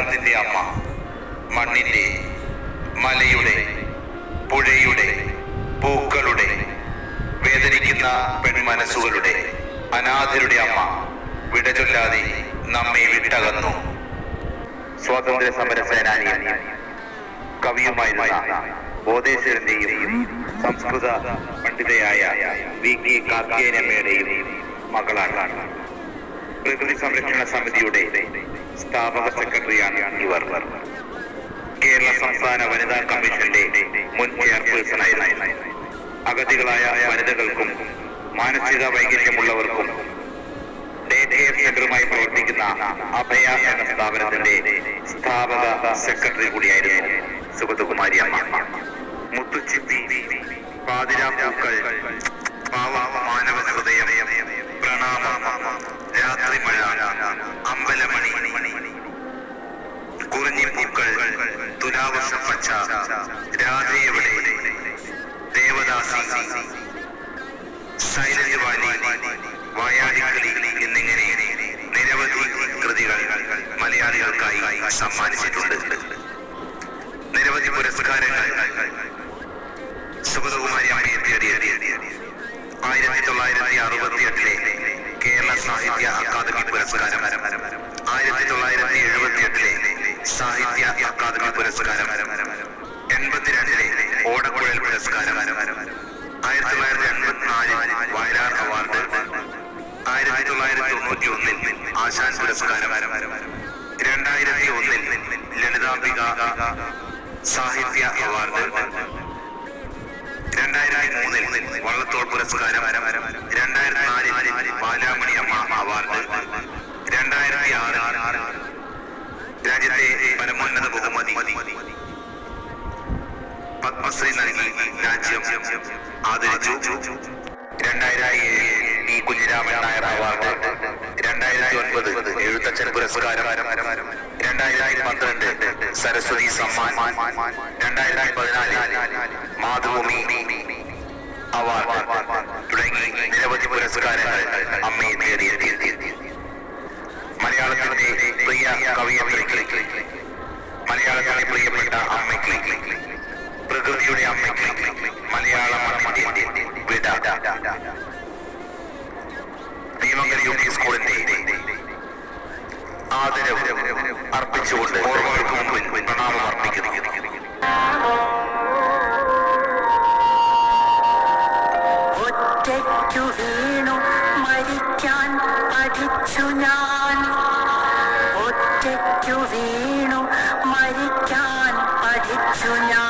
മലയാളത്തിന്റെ അമ്മ മണ്ണിന്റെ മലയുടെ പുഴയുടെ പൂക്കളുടെ വേദനിക്കുന്ന പെൺമനസ്സുകളുടെ അനാഥരുടെ അമ്മ വിടചൊല്ലാതെ നമ്മെ വിട്ടകന്നു സ്വാതന്ത്ര്യ സമര സേനാനിയും കവിയുമായിരുന്ന ബോധേശ്വരന്റെയും സംസ്കൃത പണ്ഡിതയായ വി കെ കാർത്തികേയനമ്മയുടെയും മകളാണ് പ്രകൃതി സംരക്ഷണ സമിതിയുടെ സ്ഥാപക സെക്രട്ടറിയാണ് ഇവർ കേരള സംസ്ഥാന വനിതാ കമ്മീഷന്റെ മുൻ ചെയർപേഴ്സണായിരുന്നു അഗതികളായ വനിതകൾക്കും മാനസിക വൈകല്യമുള്ളവർക്കും ഡേ കെയർ സെന്ററുമായി പ്രവർത്തിക്കുന്ന അഭയ എന്ന സ്ഥാപനത്തിന്റെ സ്ഥാപക സെക്രട്ടറി കൂടിയായിരുന്നു സുഗതകുമാരി അമ്മ മുത്തുച്ചിപ്പി പാതിരാപ്പൂക്കൾ പാവ മാനവ ഹൃദയം പ്രണാമ രാത്രി മഴ അമ്പലമണി കുറിഞ്ഞിപ്പൂക്കൾ തുലാവർഷ പച്ച രാധയുടെ ദേവദാസി സൈലന്റ് വാലി വായാടിക്കളി എന്നിങ്ങനെ നിരവധി കൃതികൾ മലയാളികൾക്കായി സമ്മാനിച്ചിട്ടുണ്ട് നിരവധി പുരസ്കാരങ്ങൾ സുഗതകുമാരി അമ്മയെ തേടിയെത്തി ആയിരത്തി തൊള്ളായിരത്തി അറുപത്തി എട്ടിലെ കേരള സാഹിത്യ അക്കാദമി പുരസ്കാരം ആയിരത്തി തൊള്ളായിരത്തി എഴുപത്തി എട്ടിലെ സാഹിത്യ അക്കാദമി പുരസ്കാരം എൺപത്തിരണ്ടിലെ ഓടക്കുഴൽ പുരസ്കാരം ആയിരത്തി തൊള്ളായിരത്തി എൺപത്തിനാലിൽ വയലാർ അവാർഡ് ആയിരത്തി തൊള്ളായിരത്തി തൊണ്ണൂറ്റി ഒന്നിൽ ആശാൻ പുരസ്കാരം രണ്ടായിരത്തി ഒന്നിൽ ലളിതാംബിക സാഹിത്യ അവാർഡ് രണ്ടായിരത്തി മൂന്നിൽ വള്ളത്തോൾ പുരസ്കാരം രണ്ടായിരത്തി നാലിൽ ബാലാമണി അമ്മ അവാർഡ് രണ്ടായിരത്തി ആറ് രാജ്യത്തെ പരമോന്നത ബഹുമതി പത്മശ്രീ നൽകി രാജ്യം ആദരിച്ചു രണ്ടായിരത്തി ഏഴിൽ ഇ കുഞ്ഞിരാമൻ നായർ അവാർഡ് രണ്ടായിരത്തി ഒൻപത് എഴുത്തച്ഛൻ പുരസ്കാരം രണ്ടായിരത്തി പന്ത്രണ്ട് സരസ്വതി സമ്മാൻ രണ്ടായിരത്തി പതിനാല് മാതൃഭൂമി അവാർഡ് തുടങ്ങി നിരവധി പുരസ്കാരങ്ങൾ അമ്മയെ നേടിയെത്തി മലയാളത്തിന്റെ പ്രിയ കവിയത്രിക്ക് മലയാളത്തിന്റെ പ്രിയപ്പെട്ട അമ്മയ്ക്ക് പ്രകൃതിയുടെ അമ്മയ്ക്ക് മലയാള മണ്ണിന്റെ വിട ദീപങ്കര യു പി സ്കൂളിന്റെ ആദരവ് അർപ്പിച്ചുകൊണ്ട് ഓർമ്മകൾക്ക് മുമ്പിൽ പ്രണാമം അർപ്പിക്കുന്നു ഒറ്റയ്ക്കു വീണു മരിക്കാൻ പഠിച്ചു ഞാൻ ഒറ്റയ്ക്കു വീണു മരിക്കാൻ പഠിച്ചു ഞാൻ